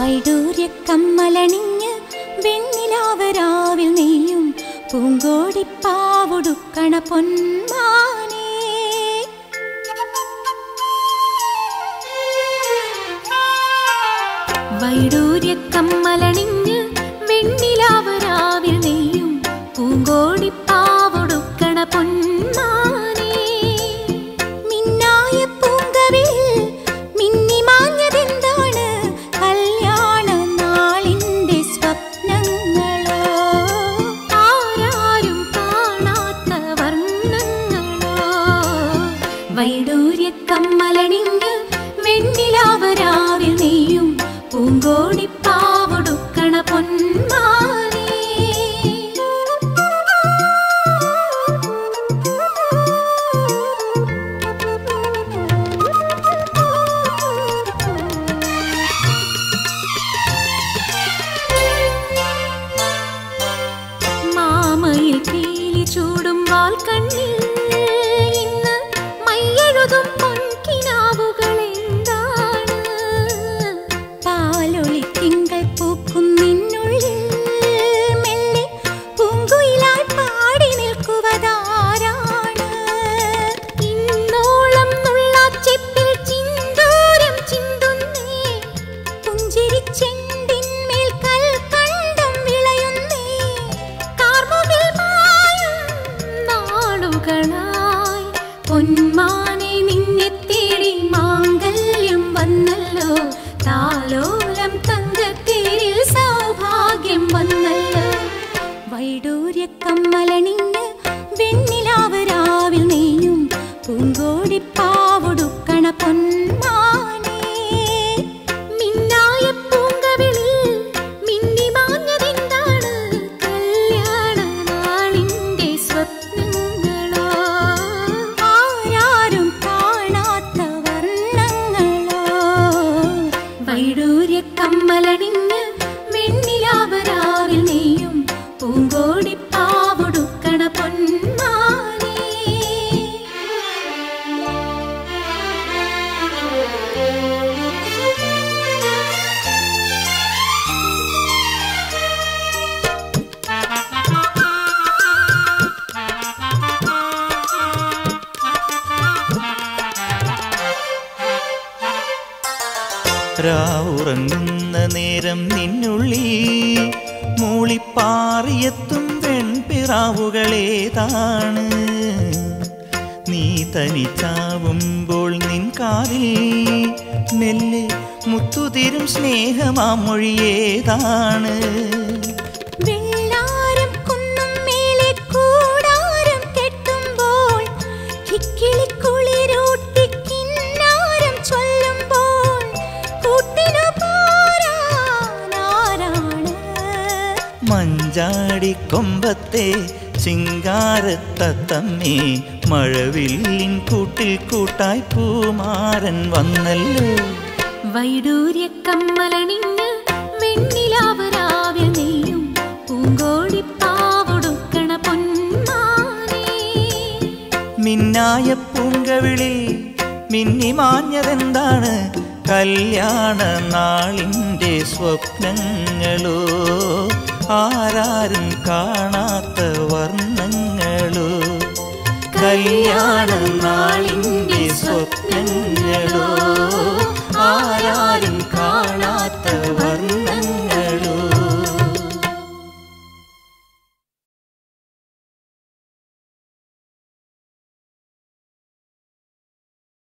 വൈഡൂര്യ കമ്മലണിഞ്ഞ് വെണ്ണിലാവരാവിൽ നെയ്യും പൂങ്കോടിപ്പാവുടുക്കണ പൊന്മാനേ വൈഡൂര്യ കമ്മലണിഞ്ഞ് വെണ്ണിലാവരാവിൽ നെയ്യും പൂങ്കോടിപ്പാവുടുക്കണ പൊന്മാനേ മിന്നായ പൂങ്കവിൽ മിന്നി മാഞ്ഞതെന്താണ് കല്യാണ നാളിന്റെ സ്വപ്നങ്ങളോ ആരാരും കാണാത്ത വർണ്ണങ്ങളോ വൈഡൂര്യ കമ്മലണിഞ്ഞ് വെണ്ണിലാവരാവിൽ നെയ്യും പൂങ്കോടിപ്പാവൊടുക്കണ പൊന്മാനേ മാമയിൽ പീലി ചൂടും വാൽ കണ്ണിൽ ഇന്ന് മയ്യെഴുതും പൊൻകിനാവുകൾ എന്താണ് പാലൊളി തിങ്കൾ പൂക്കും നിന്നുള്ളിൽ മെല്ലെ പൂങ്കുയിലായി പാടി നിൽക്കുവതാരാണ് ഇന്നോളം നുള്ളാച്ചെപ്പിൽ ചിന്തൂരം ചിന്തുന്നേ പുഞ്ചിരിച്ചെണ്ടിന്മേൽ കൽക്കണ്ടം വിളയുന്നേ കാർമുകിൽ മായും നാളുകളായി പൊന്മാനെ നിന്നെ തേടി മാംഗല്യം വന്നല്ലോ താലോലം തങ്കത്തേരിൽ സൗഭാഗ്യം വന്നല്ലോ വൈഡൂര്യ കമ്മലണിഞ്ഞ് വെണ്ണിലാവരാവിൽ നെയ്യും പൂങ്കോടിപ്പാവൊടുക്കണ പൊന്മാനേ മിന്നായ പൂങ്കവിളിൽ മിന്നി മാഞ്ഞതെന്താണ് കല്യാണ നാളിന്റെ സ്വപ്നങ്ങളോ ആരാരും കാണാത്ത വർണ്ണങ്ങളോ വൈഡൂര്യ കമ്മലണിഞ്ഞ് വെണ്ണിലാവരാവിൽ നെയ്യും പൂങ്കോടിപ്പാവൊടുക്കണ പൊന്മാനേ രാവുറങ്ങുന്ന നേരം നിന്നുള്ളി മൂളിപ്പാറിയെത്തും പെൺപിറാവുകളേതാണ് നീ തനിച്ചാവുമ്പോൾ നിൻ കാതിൽ മെല്ലെ മുത്തുതിരും സ്നേഹമാം മൊഴിയേതാണ് വെള്ളാരം കുന്നും മേലെ കൂടാരം കെട്ടുമ്പോൾ കിക്കിളിക്കുളിരൂട്ടി കിന്നാരം ചൊല്ലുമ്പോൾ കൂട്ടിനു പോരാനാരാണ് മഞ്ചാടിക്കൊമ്പത്തെ ചിങ്കാരത്തത്തമ്മേ മഴവില്ലിൻ കൂട്ടിൽ കൂട്ടായി പൂമാരൻ വന്നല്ലോ വൈഡൂര്യ കമ്മലണിഞ്ഞ് വെണ്ണിലാവരാവിൽ നെയ്യും പൂങ്കോടിപ്പാവൊടുക്കണ പൊന്മാനേ മിന്നായ പൂങ്കവിളിൽ മിന്നിമാഞ്ഞതെന്താണ് കല്യാണ നാളിൻ്റെ സ്വപ്നങ്ങളോ ആരാരും കാണാത്ത വർണ്ണ